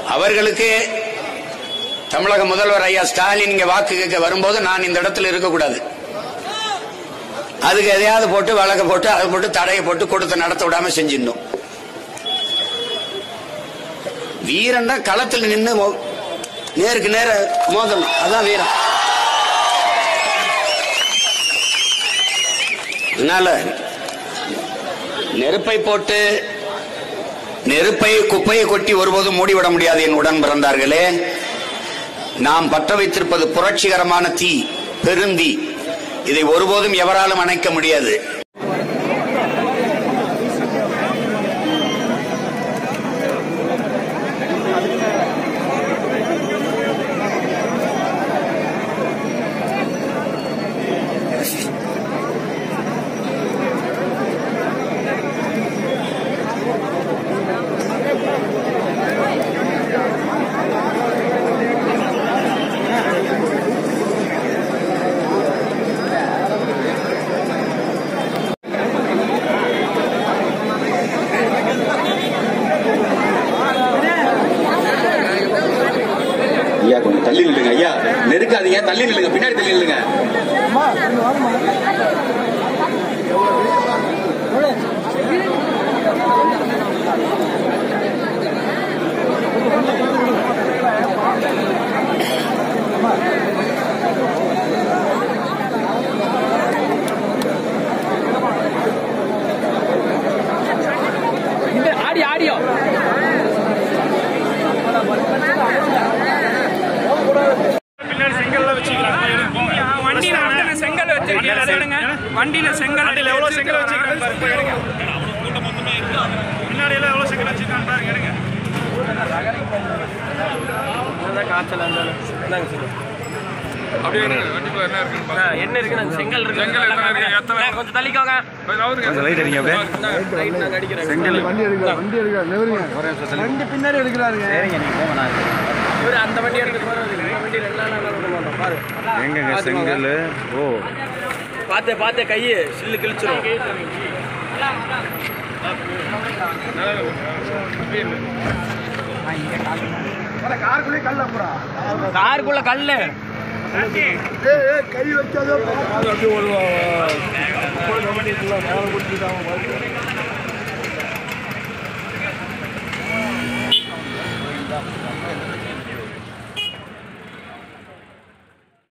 அவர்களுக்கு தமிழக முதல்வர் ஐயா ஸ்டாலின் இங்க வாக்கு கேட்க வரும்போது நான் இந்த இடத்துல இருக்கக்கூடாது அதுக்கு எதையாவது போட்டு வழக்க போட்டு அதை போட்டு தடையை போட்டு கொடுத்து நடத்த விடாம செஞ்சிடணும் வீரன் தான் களத்தில் நின்று மோ- நேருக்கு நேர மோதணும் அதான் வீரம் அதனால நெருப்பை போட்டு நெருப்பை குப்பையை கொட்டி ஒருபோதும் மூடிவிட முடியாது என் உடன் பிறந்தார்களே நாம் பற்ற வைத்திருப்பது புரட்சிகரமான தீ பெருந்தீ இதை ஒருபோதும் எவராலும் அணைக்க முடியாது ஐயா கொஞ்சம் தள்ளி நில்லுங்க ஐயா நெருக்காதீங்க தள்ளி நில்லுங்க பின்னாடி தள்ளி நில்லுங்க ஆடியோ ஆடியோ பின்னாடி செங்கல்ல வச்சுக்கிறாங்க வண்டியில வந்து செங்கல் வச்சிருக்கேன் எடுங்க வண்டியில செங்கல் வண்டியில எவ்வளவு செங்கல் வச்சிருக்காங்க பாருங்க எடுங்க பின்னாடி எல்லாம் எவ்வளவு செங்கல் வச்சிருக்காங்க பாருங்க எடுங்க காய்ச்சல் இருந்தாலும் அப்படியே வண்டிக்குள்ள என்ன இருக்குன்னு பாருங்க என்ன இருக்கு நான் செங்கல் இருக்கு செங்கல் என்ன இருக்கு? எத்தனை? அண்ணா, கொஞ்சம் தள்ளிக்கோங்க கொஞ்சம் லைட் அடிங்க அப்படியே ரைட் நாங்க அடிக்கிறேன் செங்கல் வண்டி எடுக்க வண்டி எடுக்க நிவருங்க வண்டி பின்னாடி எடுக்கிறாருங்க இவரு அந்த வண்டி எடுத்து போறது இந்த வண்டி ரெண்டு நாள் நாள் விட மாட்டோம் பாரு எங்கங்க செங்கல் ஓ பாத்து பாத்து கையை சில்லு கிழிச்சிரும் காருக்குள்ளே கல்ல அப்புறம் காருக்குள்ள கல்லு கை வச்சாதோ அப்படியே ஒரு வண்டி மேலே கொடுத்துட்டாங்க